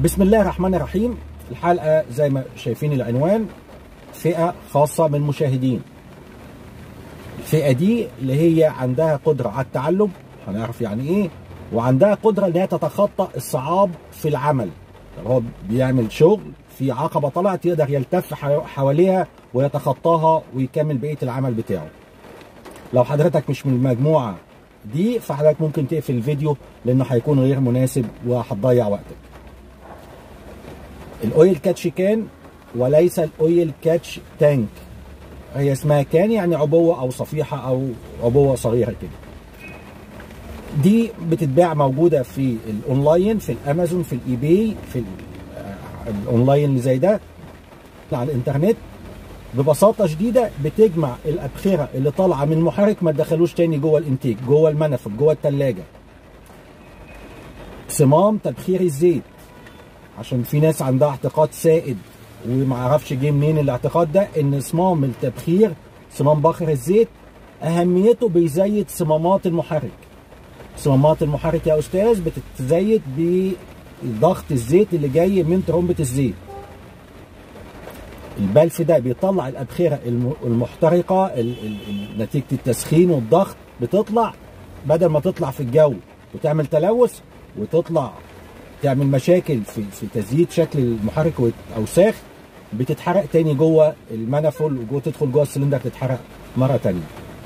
بسم الله الرحمن الرحيم الحلقة زي ما شايفين العنوان فئة خاصة من المشاهدين الفئة دي اللي هي عندها قدرة على التعلم هنعرف يعني ايه وعندها قدرة انها تتخطى الصعاب في العمل يعني هو بيعمل شغل في عقبة طلعت يقدر يلتف حواليها ويتخطاها ويكمل بقية العمل بتاعه لو حضرتك مش من المجموعة دي فحضرتك ممكن تقفل الفيديو لانه هيكون غير مناسب وهتضيع وقتك الاويل كاتش كان وليس الاويل كاتش تانك هي اسمها كان يعني عبوه او صفيحه او عبوه صغيره كده دي بتتباع موجوده في الاونلاين في الامازون في الاي باي في الاونلاين اللي زي ده على الانترنت ببساطه شديده بتجمع الابخره اللي طالعه من المحرك ما تدخلوش تاني جوه الانتيك جوه المنفذ جوه الثلاجه صمام تبخير الزيت عشان في ناس عندها اعتقاد سائد وما اعرفش جه منين الاعتقاد ده ان صمام التبخير صمام بخر الزيت اهميته بيزيد صمامات المحرك صمامات المحرك يا استاذ بتتزيد بضغط الزيت اللي جاي من ترمبه الزيت البلف ده بيطلع الابخره المحترقه نتيجه التسخين والضغط بتطلع بدل ما تطلع في الجو وتعمل تلوث وتطلع تعمل مشاكل في في تزييد شكل المحرك واوساخ بتتحرق تاني جوه المنفل وجوه تدخل جوه السلندر تتحرق مره تانيه.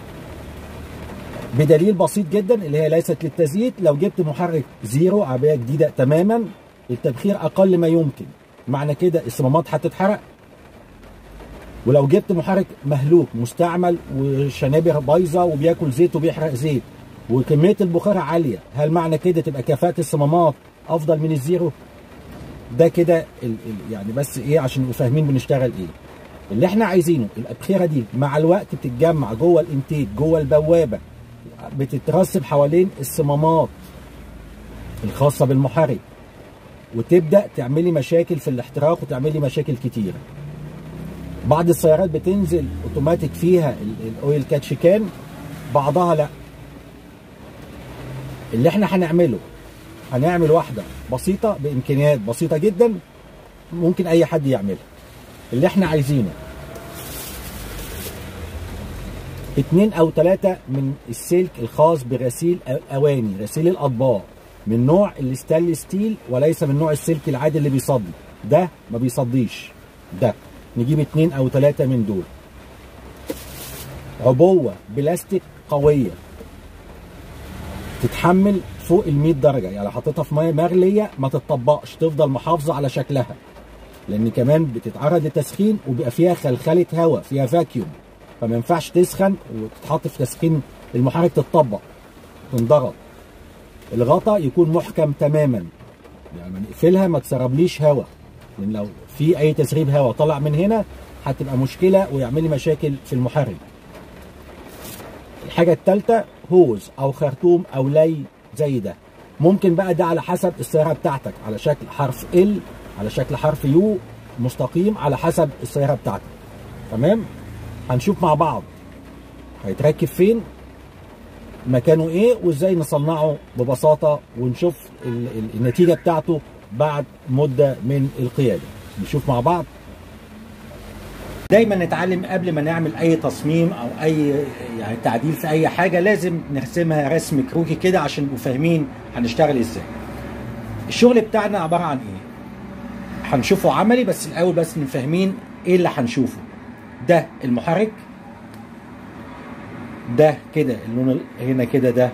بدليل بسيط جدا اللي هي ليست للتزييت لو جبت محرك زيرو عربيه جديده تماما التبخير اقل ما يمكن معنى كده الصمامات هتتحرق ولو جبت محرك مهلوك مستعمل وشنابر بايظه وبياكل زيت وبيحرق زيت وكميه البخار عاليه هل معنى كده تبقى كفاءه الصمامات افضل من الزيرو ده كده يعني بس ايه عشان نبقوا فاهمين بنشتغل ايه اللي احنا عايزينه الابخره دي مع الوقت بتتجمع جوه الانتيك جوه البوابه بتترسب حوالين الصمامات الخاصه بالمحرك وتبدا تعملي مشاكل في الاحتراق وتعملي مشاكل كتيره بعض السيارات بتنزل اوتوماتيك فيها الاويل كاتش كان بعضها لا اللي احنا هنعمله هنعمل واحده بسيطه بامكانيات بسيطه جدا ممكن اي حد يعملها اللي احنا عايزينه اتنين او تلاتة من السلك الخاص بغسيل اواني غسيل الاطباق من نوع الستانلس ستيل وليس من نوع السلك العادي اللي بيصدي ده ما بيصديش ده نجيب اتنين او تلاتة من دول عبوة بلاستيك قوية تتحمل فوق ال 100 درجه يعني حطيتها في ميه مغليه ما تتطبقش تفضل محافظه على شكلها لان كمان بتتعرض لتسخين وبيبقى فيها خلخله هواء فيها فاكيوم فما ينفعش تسخن وتتحط في تسخين المحرك تتطبق تنضغط الغطا يكون محكم تماما يعني نقفلها ما تسربليش هواء لان لو في اي تسريب هواء طلع من هنا هتبقى مشكله ويعمل لي مشاكل في المحرك الحاجه الثالثه هوز او خرطوم او لي زي ده ممكن بقى ده على حسب السياره بتاعتك على شكل حرف ال على شكل حرف يو مستقيم على حسب السياره بتاعتك تمام هنشوف مع بعض هيتركب فين مكانه ايه وازاي نصنعه ببساطه ونشوف النتيجه بتاعته بعد مده من القياده نشوف مع بعض دايما نتعلم قبل ما نعمل اي تصميم او اي يعني تعديل في اي حاجه لازم نرسمها رسم كروكي كده عشان نبقوا فاهمين هنشتغل ازاي الشغل بتاعنا عباره عن ايه هنشوفه عملي بس الاول بس فاهمين ايه اللي هنشوفه ده المحرك ده كده اللون هنا كده ده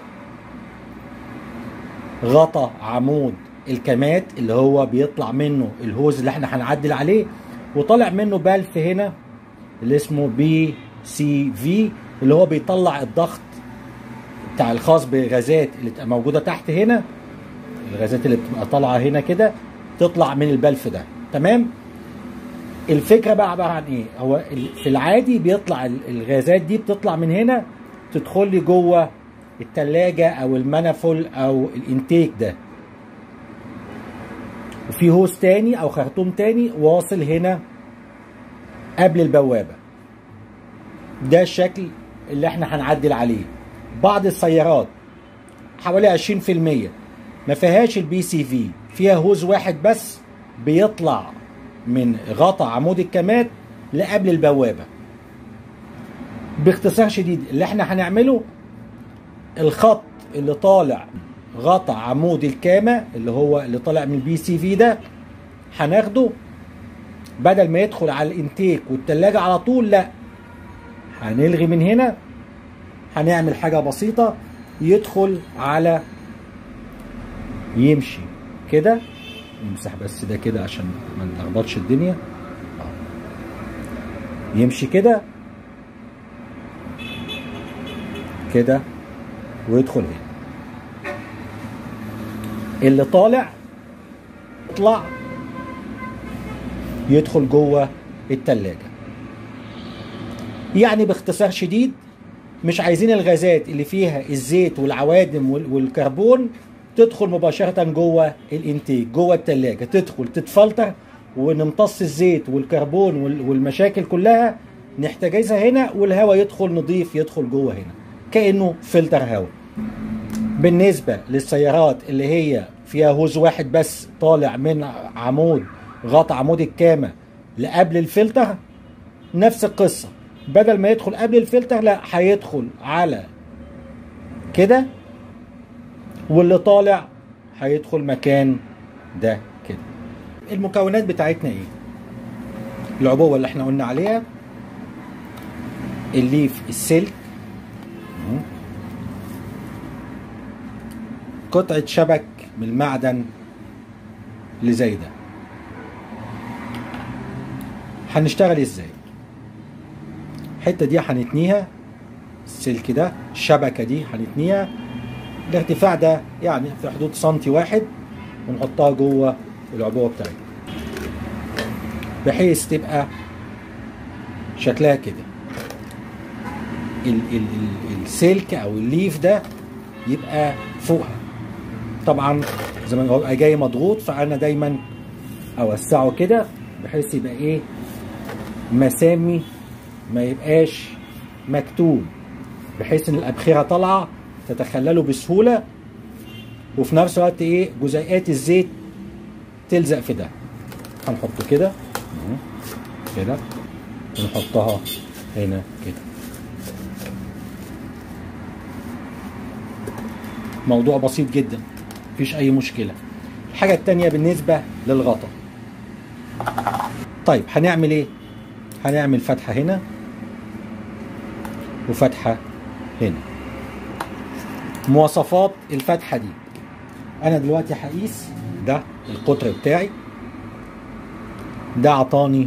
غطا عمود الكمات اللي هو بيطلع منه الهوز اللي احنا هنعدل عليه وطالع منه بلف هنا اللي اسمه بي سي في اللي هو بيطلع الضغط بتاع الخاص بالغازات اللي بتبقى موجوده تحت هنا الغازات اللي بتبقى طالعه هنا كده تطلع من البلف ده تمام الفكره بقى عباره عن ايه هو في العادي بيطلع الغازات دي بتطلع من هنا تدخل لي جوه التلاجة او المنفل او الانتيك ده وفي هوس تاني او خرطوم تاني واصل هنا قبل البوابة ده الشكل اللي احنا هنعدل عليه بعض السيارات حوالي 20% ما فيهاش البي سي في فيها هوز واحد بس بيطلع من غطا عمود الكمات لقبل البوابه باختصار شديد اللي احنا هنعمله الخط اللي طالع غطا عمود الكامة اللي هو اللي طالع من البي سي في ده هناخده بدل ما يدخل على الانتيك والتلاجة على طول لا هنلغي من هنا هنعمل حاجة بسيطة يدخل على يمشي كده نمسح بس ده كده عشان ما نلخبطش الدنيا يمشي كده كده ويدخل هنا اللي طالع يطلع يدخل جوه التلاجة يعني باختصار شديد مش عايزين الغازات اللي فيها الزيت والعوادم والكربون تدخل مباشرة جوه الانتيج جوه التلاجة تدخل تتفلتر ونمتص الزيت والكربون والمشاكل كلها نحتجزها هنا والهواء يدخل نضيف يدخل جوه هنا كأنه فلتر هواء بالنسبة للسيارات اللي هي فيها هوز واحد بس طالع من عمود غطى عمود الكامة لقبل الفلتر نفس القصة بدل ما يدخل قبل الفلتر لا هيدخل على كده واللي طالع هيدخل مكان ده كده المكونات بتاعتنا ايه العبوة اللي احنا قلنا عليها الليف السلك قطعة شبك من المعدن اللي زي ده هنشتغل ازاي الحته دي هنتنيها السلك ده الشبكه دي هنتنيها الارتفاع ده يعني في حدود سنتي واحد ونحطها جوه العبوه بتاعتنا بحيث تبقى شكلها كده ال ال ال السلك او الليف ده يبقى فوقها طبعا زي ما هو جاي مضغوط فانا دايما اوسعه كده بحيث يبقى ايه مسامي ما يبقاش مكتوم بحيث ان الابخره طالعه تتخلله بسهوله وفي نفس الوقت ايه جزيئات الزيت تلزق في ده هنحطه كده كده ونحطها هنا كده موضوع بسيط جدا مفيش اي مشكله الحاجه التانية بالنسبه للغطا طيب هنعمل ايه هنعمل فتحه هنا وفتحه هنا مواصفات الفتحه دي انا دلوقتي هقيس ده القطر بتاعي ده عطاني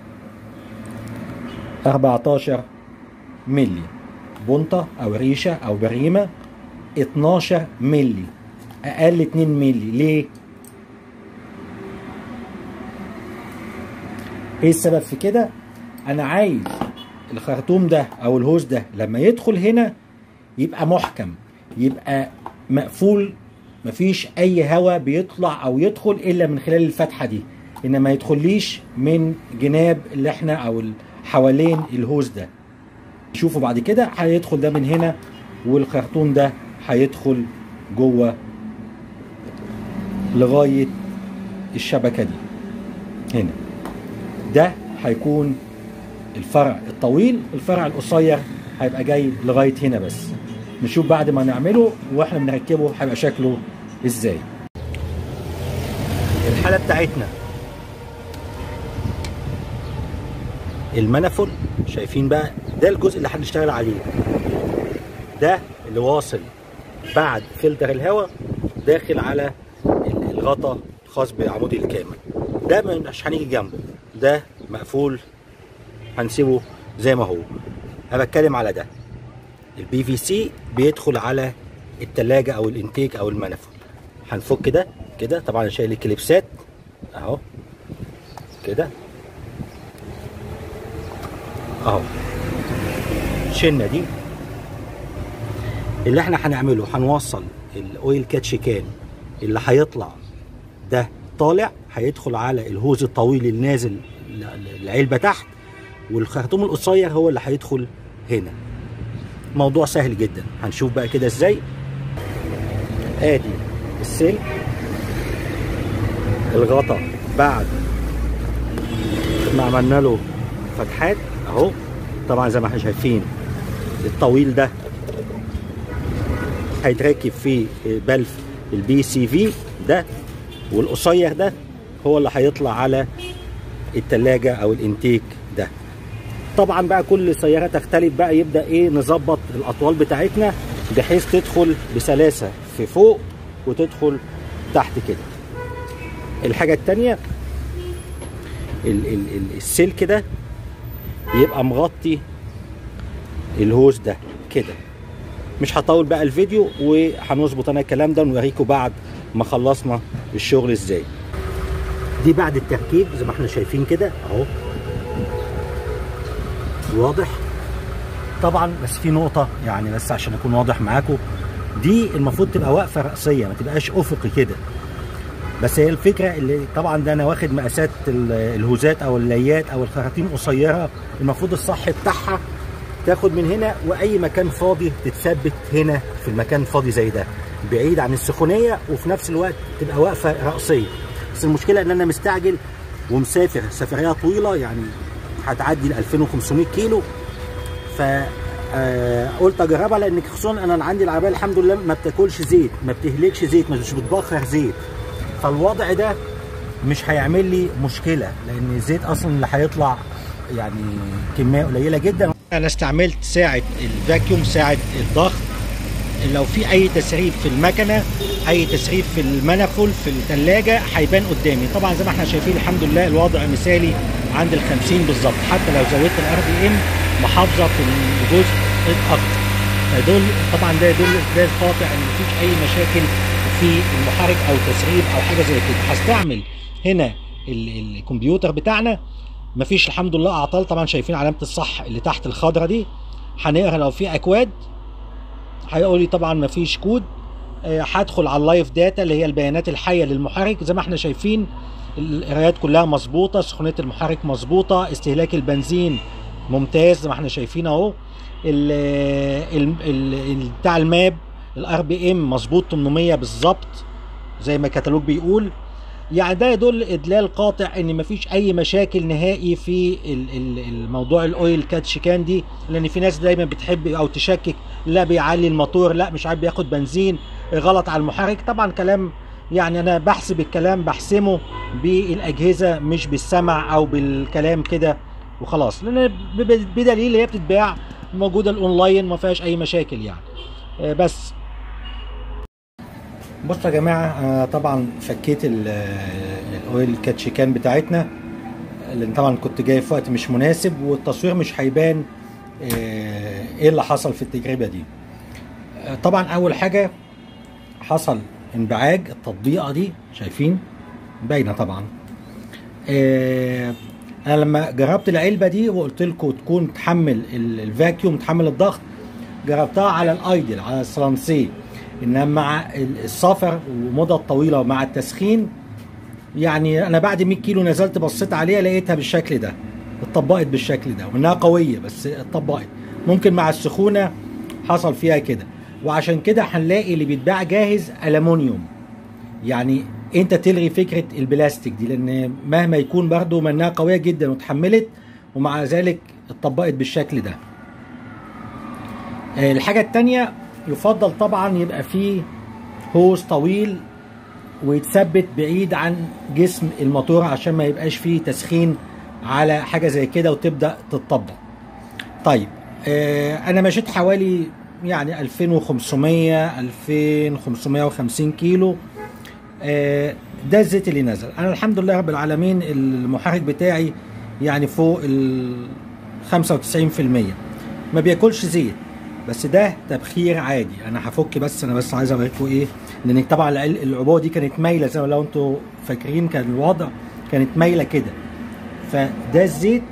14 ملي بنطة او ريشة او بريمة 12 ملي اقل 2 ملي ليه ايه السبب في كده انا عايز الخرطوم ده او الهوز ده لما يدخل هنا يبقى محكم يبقى مقفول مفيش اي هواء بيطلع او يدخل الا من خلال الفتحه دي ان ما يدخليش من جناب اللي احنا او حوالين الهوز ده شوفوا بعد كده هيدخل ده من هنا والخرطوم ده هيدخل جوه لغايه الشبكه دي هنا ده هيكون الفرع الطويل الفرع القصير هيبقى جاي لغايه هنا بس نشوف بعد ما نعمله واحنا بنركبه هيبقى شكله ازاي الحاله بتاعتنا المنفل شايفين بقى ده الجزء اللي هنشتغل عليه ده اللي واصل بعد فلتر الهواء داخل على الغطا الخاص بعمود الكامل ده مش هنيجي جنبه ده مقفول هنسيبه زي ما هو انا بتكلم على ده البي في سي بيدخل على التلاجة او الانتيك او المنفل هنفك ده كده طبعا شايل الكليبسات اهو كده اهو شلنا دي اللي احنا هنعمله هنوصل الاويل كاتش كان اللي هيطلع ده طالع هيدخل على الهوز الطويل النازل العلبه تحت والخرطوم القصير هو اللي هيدخل هنا موضوع سهل جدا هنشوف بقى كده ازاي ادي السلك الغطا بعد ما عملنا له فتحات اهو طبعا زي ما احنا شايفين الطويل ده هيتركب في بلف البي سي في ده والقصير ده هو اللي هيطلع على التلاجة او الانتيك ده طبعا بقى كل سيارة تختلف بقى يبدأ ايه نظبط الاطوال بتاعتنا بحيث تدخل بسلاسة في فوق وتدخل تحت كده الحاجة التانية ال ال ال السلك ده يبقى مغطي الهوز ده كده مش هطول بقى الفيديو وهنظبط انا الكلام ده ونوريكم بعد ما خلصنا الشغل ازاي دي بعد التركيب زي ما احنا شايفين كده اهو واضح طبعا بس في نقطة يعني بس عشان اكون واضح معاكم دي المفروض تبقى واقفة رأسية ما تبقاش افقي كده بس هي الفكرة اللي طبعا ده انا واخد مقاسات الهوزات او الليات او الخراطيم قصيرة المفروض الصح بتاعها تاخد من هنا واي مكان فاضي تتثبت هنا في المكان فاضي زي ده بعيد عن السخونيه وفي نفس الوقت تبقى واقفه راسيه بس المشكله ان انا مستعجل ومسافر سفريه طويله يعني هتعدي ال 2500 كيلو ف قلت اجربها لان خصوصا انا عندي العربيه الحمد لله ما بتاكلش زيت ما بتهلكش زيت مش بتبخر زيت فالوضع ده مش هيعمل لي مشكله لان الزيت اصلا اللي هيطلع يعني كميه قليله جدا انا استعملت ساعه الفاكيوم ساعه الضغط لو في اي تسريب في المكنه اي تسريب في المنفل في الثلاجه هيبان قدامي طبعا زي ما احنا شايفين الحمد لله الوضع مثالي عند ال 50 بالظبط حتى لو زودت الار بي ام محافظه في الجزء الاكتر دول طبعا ده يدل ده قاطع ان مفيش اي مشاكل في المحرك او تسريب او حاجه زي كده هستعمل هنا الكمبيوتر بتاعنا مفيش الحمد لله اعطال طبعا شايفين علامه الصح اللي تحت الخضره دي هنقرا لو في اكواد هيقول لي طبعا مفيش كود هدخل على اللايف داتا اللي هي البيانات الحيه للمحرك زي ما احنا شايفين القرايات كلها مظبوطه سخونيه المحرك مظبوطه استهلاك البنزين ممتاز زي ما احنا شايفين اهو بتاع الماب الار بي ام مظبوط 800 بالظبط زي ما الكتالوج بيقول يعني ده يدل ادلال قاطع ان مفيش اي مشاكل نهائي في الموضوع الاويل كاتش كان دي لان في ناس دايما بتحب او تشكك لا بيعلي الموتور لا مش عارف بياخد بنزين غلط على المحرك طبعا كلام يعني انا بحسب الكلام بحسمه بالاجهزه مش بالسمع او بالكلام كده وخلاص لان بدليل هي بتتباع موجوده الاونلاين ما فيهاش اي مشاكل يعني بس بصوا يا جماعه انا طبعا فكيت الاويل كاتش كان بتاعتنا لان طبعا كنت جاي في وقت مش مناسب والتصوير مش هيبان ايه اللي حصل في التجربه دي طبعا اول حاجه حصل انبعاج التطبيقه دي شايفين باينه طبعا انا لما جربت العلبه دي وقلت لكم تكون تحمل الفاكيوم تحمل الضغط جربتها على الايدل على السلانسيه انما مع السفر ومدة طويلة مع التسخين يعني انا بعد 100 كيلو نزلت بصيت عليها لقيتها بالشكل ده اتطبقت بالشكل ده وانها قوية بس اتطبقت ممكن مع السخونة حصل فيها كده وعشان كده هنلاقي اللي بيتباع جاهز ألمونيوم يعني انت تلغي فكرة البلاستيك دي لان مهما يكون برضو منها قوية جدا وتحملت ومع ذلك اتطبقت بالشكل ده الحاجة التانية يفضل طبعا يبقى فيه هوز طويل ويتثبت بعيد عن جسم الموتور عشان ما يبقاش فيه تسخين على حاجه زي كده وتبدا تتطبق طيب آه انا مشيت حوالي يعني 2500 2550 كيلو آه ده الزيت اللي نزل انا الحمد لله رب العالمين المحرك بتاعي يعني فوق ال 95% ما بياكلش زيت بس ده تبخير عادي انا هفك بس انا بس عايز اوريكم ايه لان طبعا العبوه دي كانت مايله زي ما لو انتوا فاكرين كان الوضع كانت مايله كده فده الزيت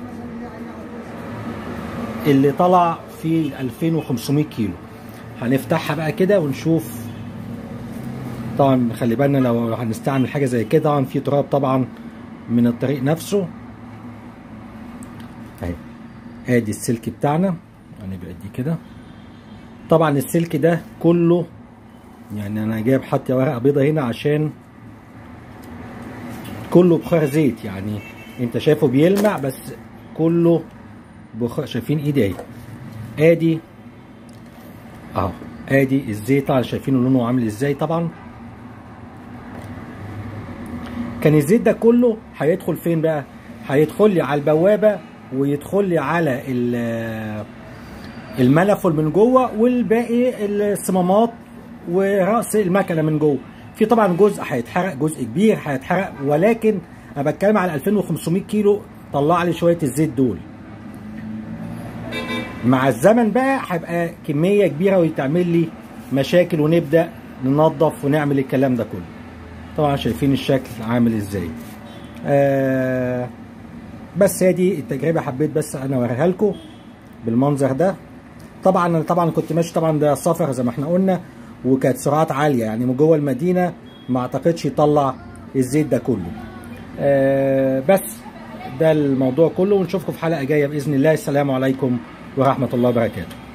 اللي طلع في 2500 كيلو هنفتحها بقى كده ونشوف طبعا خلي بالنا لو هنستعمل حاجه زي كده طبعا في تراب طبعا من الطريق نفسه اهي ادي السلك بتاعنا هنبعد دي كده طبعا السلك ده كله يعني انا جايب حاطه ورقه بيضه هنا عشان كله بخار زيت يعني انت شايفه بيلمع بس كله بخار شايفين ايدي اهي ادي اهو ادي الزيت طبعا شايفين لونه عامل ازاي طبعا كان الزيت ده كله هيدخل فين بقى هيدخل لي على البوابه ويدخل لي على الملفل من جوه والباقي الصمامات وراس المكنه من جوه في طبعا جزء هيتحرق جزء كبير هيتحرق ولكن انا بتكلم على 2500 كيلو طلع لي شويه الزيت دول مع الزمن بقى هيبقى كميه كبيره ويتعمل لي مشاكل ونبدا ننظف ونعمل الكلام ده كله طبعا شايفين الشكل عامل ازاي آه بس هي دي التجربه حبيت بس انا اوريها لكم بالمنظر ده طبعا انا طبعا كنت ماشي طبعا ده سفر زي ما احنا قلنا وكانت سرعات عاليه يعني من جوه المدينه ما اعتقدش يطلع الزيت ده كله آه بس ده الموضوع كله ونشوفكم في حلقه جايه باذن الله السلام عليكم ورحمه الله وبركاته